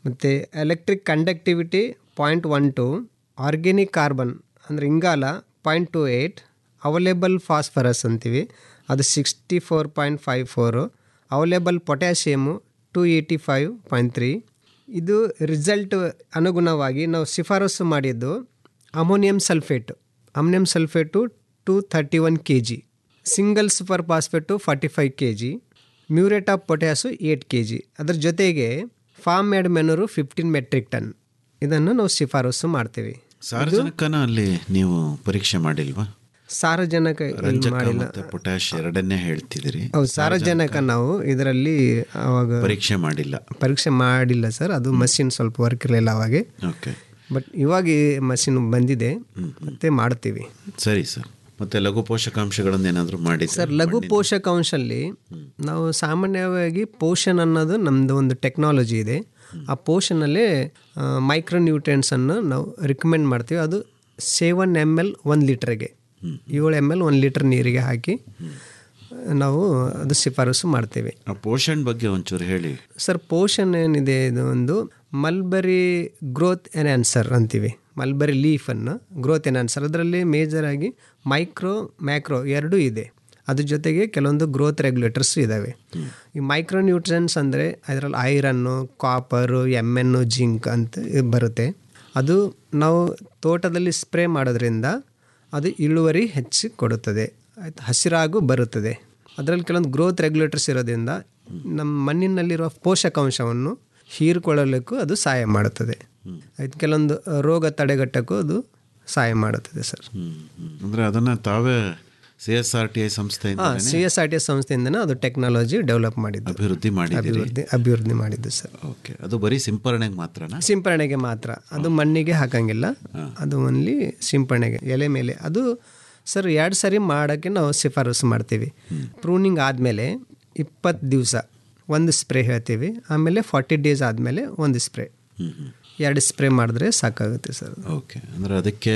ಮತ್ತು electric conductivity point one two organic carbon ಅಂದರೆ ಇಂಗಾಲ point two eight available phosphorus ಅಂತೀವಿ ಅದು sixty four point five four available potassium two eighty five point three ಇದು result ಅನುಗುಣವಾಗಿ ನಾವು ಶಿಫಾರಸು ಮಾಡಿದ್ದು ammonium sulphate ammonium sulphate two thirty one K G single super phosphate forty five K G muriate of potash eight K G ಅದ್ರ ಜೊತೆಗೆ farm made manure fifteen metric ton ಇದನ್ನು ನಾವು ಶಿಫಾರಸು ಮಾಡ್ತೀವಿ ಸಾರಜನಕನ ಅಲ್ಲಿ ನೀವು ಪರೀಕ್ಷೆ ಮಾಡಿಲ್ವಾ ಸಾರಜನಕ ಇಲ್ಲಿ ರಂಜಕ ಮಾಡಿಲ್ಲ ಮತ್ತೆ ಪೊಟ್ಯಾಶ್ ಎರಡನ್ನೇ ಹೇಳ್ತಿದ್ದೀರಿ ಹೌದು ಸಾರಜನಕ ನಾವು ಇದರಲ್ಲಿ ಅವಾಗ ಪರೀಕ್ಷೆ ಮಾಡಿಲ್ಲ ಪರೀಕ್ಷೆ ಮಾಡಿಲ್ಲ ಸರ್ ಅದು ಮಷಿನ್ ಸ್ವಲ್ಪ ವರ್ಕ್ ಇರಲಿಲ್ಲ ಅವಾಗೆ ಓಕೆ ಬಟ್ ಇವಾಗ ಈ ಮಷಿನ್ ಬಂದಿದೆ ಮತ್ತೆ ಮಾಡ್ತೀವಿ ಸರಿ ಸರ್ ಮತ್ತೆ ಲಘು ಪೋಷಕಾಂಶಗಳನ್ನು ಏನಾದರೂ ಮಾಡಿ ಸರ್ ಲಘು ಪೋಷಕಾಂಶಲ್ಲಿ ನಾವು ಸಾಮಾನ್ಯವಾಗಿ ಪೋಷನ್ ಅನ್ನೋದು ನಮ್ಮದು ಒಂದು ಟೆಕ್ನಾಲಜಿ ಇದೆ ಆ ಪೋಷನಲ್ಲಿ ಮೈಕ್ರೋ ನ್ಯೂಟ್ರಿಯೆಂಟ್ಸನ್ನು ನಾವು ರಿಕಮೆಂಡ್ ಮಾಡ್ತೀವಿ ಅದು ಸೆವೆನ್ ಎಮ್ ಎಲ್ ಒಂದು ಲೀಟ್ರಿಗೆ ಏಳು ಎಮ್ ಎಲ್ ಒಂದು ಲೀಟ್ರ್ ನೀರಿಗೆ ಹಾಕಿ ನಾವು ಅದು ಶಿಫಾರಸು ಮಾಡ್ತೇವೆ ಆ ಪೋಷಣ್ ಬಗ್ಗೆ ಒಂಚೂರು ಹೇಳಿ ಸರ್ ಪೋಷನ್ ಏನಿದೆ ಇದು ಒಂದು ಮಲ್ಬರಿ ಗ್ರೋತ್ ಎನ್ಹಾನ್ಸರ್ ಅಂತೀವಿ ಮಲ್ಬರಿ ಲೀಫನ್ನು ಗ್ರೋತ್ ಎನ್ಹಾನ್ಸರ್ ಅದರಲ್ಲಿ ಮೇಜರಾಗಿ ಮೈಕ್ರೋ ಮ್ಯಾಕ್ರೋ ಎರಡೂ ಇದೆ ಅದ್ರ ಜೊತೆಗೆ ಕೆಲವೊಂದು ಗ್ರೋತ್ ರೆಗ್ಯುಲೇಟರ್ಸ್ ಇದ್ದಾವೆ ಈ ಮೈಕ್ರೋ ನ್ಯೂಟ್ರಿಯನ್ಸ್ ಅಂದರೆ ಅದರಲ್ಲಿ iron copper M N zinc ಅಂತ ಇದ್ ಬರುತ್ತೆ ಅದು ನಾವು ತೋಟದಲ್ಲಿ ಸ್ಪ್ರೇ ಮಾಡೋದ್ರಿಂದ ಅದು ಇಳುವರಿ ಹೆಚ್ಚು ಕೊಡುತ್ತದೆ ಆಯ್ತು ಹಸಿರಾಗೂ ಬರುತ್ತದೆ ಅದರಲ್ಲಿ ಕೆಲವೊಂದು ಗ್ರೋತ್ ರೆಗ್ಯುಲೇಟರ್ಸ್ ಇರೋದ್ರಿಂದ ನಮ್ಮ ಮಣ್ಣಿನಲ್ಲಿರುವ ಪೋಷಕಾಂಶವನ್ನು ಹೀರಿಕೊಳ್ಳಲಿಕ್ಕೂ ಅದು ಸಹಾಯ ಮಾಡುತ್ತದೆ ಆಯ್ತು ಕೆಲವೊಂದು ರೋಗ ತಡೆಗಟ್ಟಕ್ಕೂ ಅದು ಸಹಾಯ ಮಾಡುತ್ತದೆ ಸರ್ ಹ್ಮ್, ಹ್ಮ್. ಅಂದ್ರೆ ಅದನ್ನ ತಾವೇ C S R T I ಸಂಸ್ಥೆಯಿಂದ ಹಾಂ ಸಿ ಎಸ್ ಆರ್ ಟಿ ಸಂಸ್ಥೆಯಿಂದನೇ ಅದು ಟೆಕ್ನಾಲಜಿ ಡೆವಲಪ್ ಮಾಡಿದ್ದು ಅಭಿವೃದ್ಧಿ ಮಾಡಿದ್ದೀರಿ ಅಭಿವೃದ್ಧಿ ಅಭಿವೃದ್ಧಿ ಮಾಡಿದ್ದು ಸರ್ ಓಕೆ ಅದು ಬರೀ ಸಿಂಪರಣೆಗೆ ಮಾತ್ರನಾ ಸಿಂಪರಣೆಗೆ ಮಾತ್ರ ಅದು ಮಣ್ಣಿಗೆ ಹಾಕಂಗಿಲ್ಲ ಅದು ಓನ್ಲಿ ಸಿಂಪರಣೆಗೆ ಎಲೆ ಮೇಲೆ ಅದು ಸರ್ ಎರಡು ಸರಿ ಮಾಡೋಕ್ಕೆ ನಾವು ಶಿಫಾರಸು ಮಾಡ್ತೀವಿ ಪ್ರೂನಿಂಗ್ ಆದಮೇಲೆ ಇಪ್ಪತ್ತು ದಿವಸ ಒಂದು ಸ್ಪ್ರೇ ಹೇಳ್ತೀವಿ ಆಮೇಲೆ ಫಾರ್ಟಿ ಡೇಸ್ ಆದಮೇಲೆ ಒಂದು ಸ್ಪ್ರೇ ಹ್ಮ್ ಹ್ಮ್ ಎರಡು ಸ್ಪ್ರೇ ಮಾಡಿದ್ರೆ ಸಾಕಾಗುತ್ತೆ ಸರ್ ಓಕೆ ಅಂದ್ರೆ ಅದಕ್ಕೆ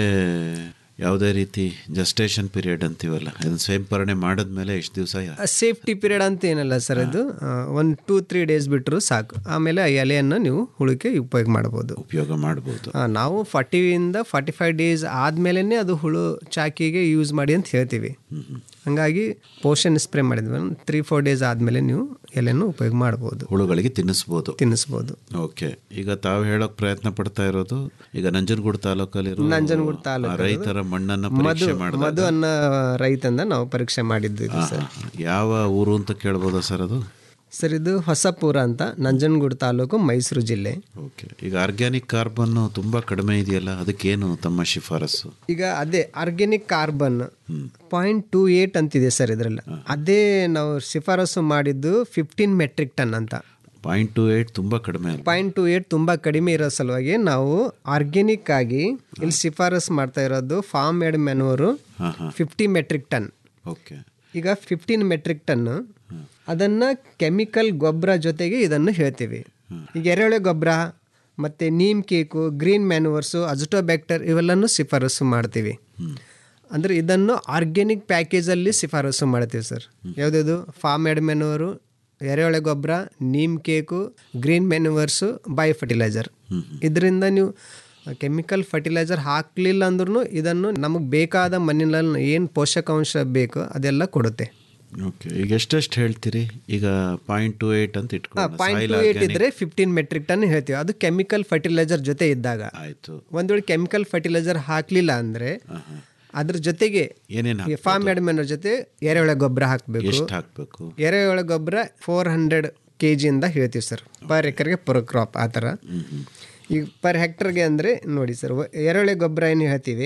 ಯಾವುದೇ ರೀತಿ ಜಸ್ಟೇಷನ್ ಪೀರಿಯಡ್ ಅಂತೀವಲ್ಲ ಅದನ್ನ ಸಿಂಪರಣೆ ಮಾಡಿದ್ಮೇಲೆ ಎಷ್ಟು ದಿವಸ ಸೇಫ್ಟಿ ಪೀರಿಯಡ್ ಅಂತ ಏನಲ್ಲ ಸರ್ ಇದು ಒಂದು ಟೂ ತ್ರೀ ಡೇಸ್ ಬಿಟ್ಟರು ಸಾಕು ಆಮೇಲೆ ಆ ಎಲೆಯನ್ನು ನೀವು ಹುಳುಕೆ ಉಪಯೋಗ ಮಾಡ್ಬೋದು ಉಪಯೋಗ ಮಾಡ್ಬೋದು ಆ, ನಾವು ಫಾರ್ಟಿಯಿಂದ ಫಾರ್ಟಿ ಫೈವ್ ಡೇಸ್ ಆದಮೇಲೆ ಅದು ಹುಳು ಚಾಕಿಗೆ ಯೂಸ್ ಮಾಡಿ ಅಂತ ಹೇಳ್ತೀವಿ ಹಂಗಾಗಿ ಪೋಷನ್ ಸ್ಪ್ರೇ ಮಾಡಿದ್ವಿ ತ್ರೀ ಫೋರ್ ಡೇಸ್ ಆದಮೇಲೆ ನೀವು ಎಲೆಯನ್ನು ಉಪಯೋಗ ಮಾಡ್ಬೋದು ಹುಳುಗಳಿಗೆ ತಿನ್ನಿಸ್ಬೋದು ತಿನ್ನಿಸ್ಬೋದು ಓಕೆ ಈಗ ತಾವು ಹೇಳೋಕ್ ಪ್ರಯತ್ನ ಪಡ್ತಾ ಇರೋದು ಈಗ ನಂಜನಗೂಡು ತಾಲೂಕಲ್ಲಿ ನಂಜನಗೂಡು ತಾಲೂಕು ರೈತರ ಮಣ್ಣನ್ನ ಮಧು ಪರೀಕ್ಷೆ ಮಾಡಿದಾಗ ಮಧು ಅನ್ನೋ ರೈತಂದ ನಾವು ಪರೀಕ್ಷೆ ಮಾಡಿದ್ದು ಇದು ಸರ್ ಯಾವ ಊರು ಅಂತ ಕೇಳ್ಬೋದಾ ಸರ್ ಅದು ಸರ್ ಇದು ಹೊಸಪುರ ಅಂತ ನಂಜನಗೂಡು ತಾಲೂಕು ಮೈಸೂರು ಜಿಲ್ಲೆ ಓಕೆ ಈಗ ಆರ್ಗ್ಯಾನಿಕ್ ಕಾರ್ಬನ್ ತುಂಬಾ ಕಡಿಮೆ ಇದೆಯಲ್ಲ ಅದಕ್ಕೇನು ತಮ್ಮ ಶಿಫಾರಸು ಈಗ ಅದೇ organic carbon point two eight ಅಂತಿದೆ ಸರ್ ಇದರಲ್ಲಿ ಅದೇ ನಾವು ಶಿಫಾರಸು ಮಾಡಿದ್ದು ಫಿಫ್ಟೀನ್ ಮೆಟ್ರಿಕ್ ಟನ್ ಅಂತ ಪಾಯಿಂಟ್ ಟು ಏಟ್ ತುಂಬಾ ಕಡಿಮೆ ಅಲ್ಲ ಪಾಯಿಂಟ್ ಟು ಏಟ್ ತುಂಬ ಕಡಿಮೆ ಇರೋ ಸಲುವಾಗಿ ನಾವು ಆರ್ಗ್ಯಾನಿಕ್ ಆಗಿ ಇಲ್ಲಿ ಶಿಫಾರಸು ಮಾಡ್ತಾ ಇರೋದು ಫಾರ್ಮ್ ಮೇಡ್ ಮೆನೂರು ಹಾ ಹಾ ಫಿಫ್ಟಿ ಮೆಟ್ರಿಕ್ ಟನ್ ಓಕೆ ಈಗ ಫಿಫ್ಟೀನ್ ಮೆಟ್ರಿಕ್ ಟನ್ ಅದನ್ನು ಕೆಮಿಕಲ್ ಗೊಬ್ಬರ ಜೊತೆಗೆ ಇದನ್ನು ಹೇಳ್ತೀವಿ ಈಗ ಎರೆಹುಳೆ ಗೊಬ್ಬರ ಮತ್ತು neem cake green manures azotobacter ಇವೆಲ್ಲನೂ ಶಿಫಾರಸು ಮಾಡ್ತೀವಿ ಅಂದರೆ ಇದನ್ನು ಆರ್ಗ್ಯಾನಿಕ್ ಪ್ಯಾಕೇಜಲ್ಲಿ ಶಿಫಾರಸು ಮಾಡ್ತೀವಿ ಸರ್ ಯಾವುದ್ಯಾವುದು ಫಾರ್ಮ್ ಎಡ್ ಮೆನುವರು ಎರೆಹುಳೆ ಗೊಬ್ಬರ neem cake green manures bio fertiliser ಇದರಿಂದ ನೀವು ಕೆಮಿಕಲ್ ಫರ್ಟಿಲೈಸರ್ ಹಾಕಲಿಲ್ಲ ಅಂದ್ರೂ ಇದನ್ನು ನಮಗೆ ಬೇಕಾದ ಮಣ್ಣಿನಲ್ಲಿ ಏನು ಪೋಷಕಾಂಶ ಬೇಕು ಅದೆಲ್ಲ ಕೊಡುತ್ತೆ ಓಕೆ ಈಗ ಎಷ್ಟೆಷ್ಟು ಹೇಳ್ತೀರಿ ಈಗ ಪಾಯಿಂಟ್ ಟು ಏಟ್ ಅಂತ ಇಟ್ಕೊಂಡು ಪಾಯಿಂಟ್ ಟು ಏಟ್ ಇದ್ರೆ ಫಿಫ್ಟೀನ್ ಮೆಟ್ರಿಕ್ ಟನ್ ಹೇಳ್ತೀವಿ ಅದು ಕೆಮಿಕಲ್ ಫರ್ಟಿಲೈಸರ್ ಜೊತೆ ಇದ್ದಾಗ ಆಯ್ತು ಒಂದ್ ವೇಳೆ ಕೆಮಿಕಲ್ ಫರ್ಟಿಲೈಸರ್ ಹಾಕ್ಲಿಲ್ಲ ಅಂದ್ರೆ ಅದ್ರ ಜೊತೆಗೆ ಏನೇನು ಈ ಫಾರ್ಮ್ ಎಡ್ಮೆನರ್ ಜೊತೆ ಎರೆಹುಳ ಗೊಬ್ಬರ ಹಾಕಬೇಕು ಎಷ್ಟು ಹಾಕಬೇಕು ಎರೆಹುಳ ಗೊಬ್ಬರ ಫೋರ್ ಹಂಡ್ರೆಡ್ ಕೆ ಜಿಯಿಂದ ಹೇಳ್ತೀವಿ ಸರ್ ಪರ್ ಎಕರ್ಗೆ ಪರ್ ಕ್ರಾಪ್ ಆ ಥರ ಈಗ ಪರ್ ಹೆಕ್ಟರ್ಗೆ ಅಂದರೆ ನೋಡಿ ಸರ್ ಎರೆಹುಳೆ ಗೊಬ್ಬರ ಏನು ಹೇಳ್ತೀವಿ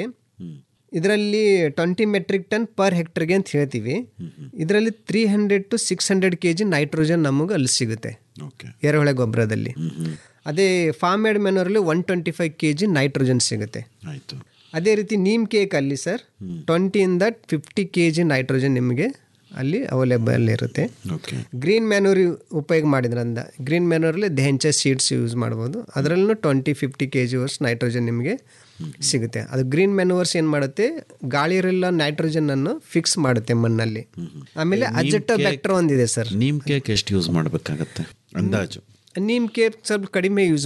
ಇದರಲ್ಲಿ ಟ್ವೆಂಟಿ ಮೆಟ್ರಿಕ್ ಟನ್ ಪರ್ ಹೆಕ್ಟರ್ಗೆ ಅಂತ ಹೇಳ್ತೀವಿ ಇದರಲ್ಲಿ three hundred two six hundred K G nitrogen ನಮಗೆ ಅಲ್ಲಿ ಸಿಗುತ್ತೆ ಓಕೆ ಎರೆಹುಳೆ ಗೊಬ್ಬರದಲ್ಲಿ ಅದೇ ಫಾರ್ಮ್ ಮೇಡ್ ಮೆನೂರಲ್ಲಿ one twenty five K G nitrogen ಸಿಗುತ್ತೆ ಆಯ್ತು ಅದೇ ರೀತಿ ನೀಮ್ ಕೇಕ್ ಅಲ್ಲಿ ಸರ್ ಟ್ವೆಂಟಿಯಿಂದ ಫಿಫ್ಟಿ ಕೆ ಜಿ ನೈಟ್ರೋಜನ್ ನಿಮಗೆ ಅಲ್ಲಿ ಅವೈಲೇಬಲ್ ಇರುತ್ತೆ ಓಕೆ ಗ್ರೀನ್ ಮ್ಯಾನೂರ್ ಉಪಯೋಗ ಮಾಡಿದ್ರಿಂದ ಗ್ರೀನ್ ಮ್ಯಾನೂರಲ್ಲಿ ದೆಂಚ ಸೀಡ್ಸ್ ಯೂಸ್ ಮಾಡ್ಬೋದು ಅದರಲ್ಲೂ twenty fifty K G verse nitrogen ನಿಮಗೆ ಸಿಗುತ್ತೆ ಅದು ಗ್ರೀನ್ ಮ್ಯಾನುವರ್ಸ್ ಏನು ಮಾಡುತ್ತೆ ಗಾಳಿಯರೆಲ್ಲ ನೈಟ್ರೋಜನ್ ಅನ್ನು ಫಿಕ್ಸ್ ಮಾಡುತ್ತೆ ಮಣ್ಣಲ್ಲಿ ಆಮೇಲೆ ಅಜೆಟೋ ಬ್ಯಾಕ್ಟರ್ ಒಂದಿದೆ ಸರ್ ನೀಮ್ ಕೇಕ್ ಎಷ್ಟು ಯೂಸ್ ಮಾಡಬೇಕಾಗತ್ತೆ ಅಂದಾಜು ನೀಮ್ ಕೇಕ್ ಸ್ವಲ್ಪ ಕಡಿಮೆ ಯೂಸ್